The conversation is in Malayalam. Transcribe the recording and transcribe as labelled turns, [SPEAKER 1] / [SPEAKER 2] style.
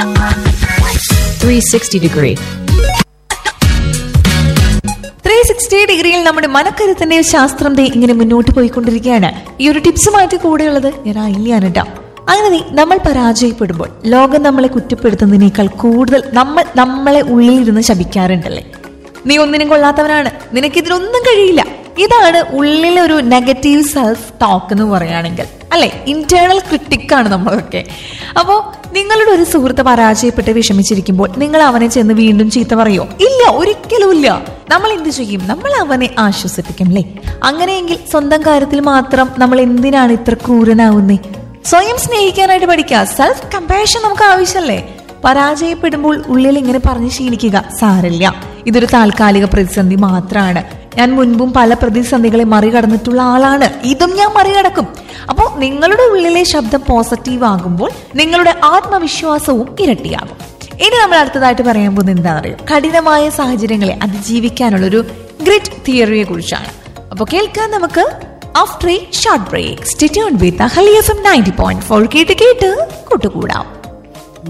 [SPEAKER 1] 360 degree.
[SPEAKER 2] ത്രീ സിക്സ്റ്റി ഡിഗ്രിയിൽ നമ്മുടെ മനക്കരുത്തിന്റെ ശാസ്ത്രം ദേ ഇങ്ങനെ മുന്നോട്ട് പോയിക്കൊണ്ടിരിക്കുകയാണ് ഈ ഒരു ടിപ്സുമായിട്ട് കൂടെയുള്ളത് ഞാൻ അയില്യാണ് കേട്ടോ അങ്ങനെ ദേ നമ്മൾ പരാജയപ്പെടുമ്പോൾ ലോകം നമ്മളെ കുറ്റപ്പെടുത്തുന്നതിനേക്കാൾ കൂടുതൽ നമ്മൾ നമ്മളെ ഉള്ളിലിരുന്ന് ശപിക്കാറുണ്ടല്ലേ നീ ഒന്നിനും കൊള്ളാത്തവനാണ് നിനക്ക് ഇതിനൊന്നും കഴിയില്ല ഇതാണ് ഉള്ളിലെ ഒരു നെഗറ്റീവ് സെൽഫ് ടോക്ക് എന്ന് പറയുകയാണെങ്കിൽ അല്ലെ ഇന്റേണൽ ക്രിട്ടിക് ആണ് നമ്മളൊക്കെ അപ്പോൾ നിങ്ങളുടെ ഒരു സുഹൃത്ത് പരാജയപ്പെട്ട് വിഷമിച്ചിരിക്കുമ്പോൾ നിങ്ങൾ അവനെ ചെന്ന് വീണ്ടും ചീത്ത പറയോ ഇല്ല ഒരിക്കലും ഇല്ല നമ്മൾ എന്ത് ചെയ്യും നമ്മൾ അവനെ ആശ്വസിപ്പിക്കും അല്ലേ അങ്ങനെയെങ്കിൽ സ്വന്തം കാര്യത്തിൽ മാത്രം നമ്മൾ എന്തിനാണ് ഇത്ര ക്രൂരനാവുന്നേ സ്വയം സ്നേഹിക്കാനായിട്ട് പഠിക്കുക സെൽഫ് കമ്പാഷൻ നമുക്ക് ആവശ്യമല്ലേ പരാജയപ്പെടുമ്പോൾ ഉള്ളിൽ ഇങ്ങനെ പറഞ്ഞ് ശീലിക്കുക സാരില്ല ഇതൊരു താൽക്കാലിക പ്രതിസന്ധി മാത്രമാണ് ഞാൻ മുൻപും പല പ്രതിസന്ധികളെ മറികടന്നിട്ടുള്ള ആളാണ് ഇതും ഞാൻ മറികടക്കും അപ്പോൾ നിങ്ങളുടെ ഉള്ളിലെ ശബ്ദം പോസിറ്റീവ് ആകുമ്പോൾ നിങ്ങളുടെ ആത്മവിശ്വാസവും ഇരട്ടിയാകും ഇനി നമ്മൾ അടുത്തതായിട്ട് പറയാൻ പോകുന്നത് എന്താണെന്നറിയോ കഠിനമായ സാഹചര്യങ്ങളെ അതിജീവിക്കാനുള്ള ഒരു ഗ്രിറ്റ് തിയറിയെ കുറിച്ചാണ് അപ്പോൾ കേൾക്കാൻ നമുക്ക് after a short break stay tune with ഹലിയഫം നയൻറ്റി പോയിന്റ് ഫോർ കേട്ട് കേട്ട് കൂട്ടുകൂടാം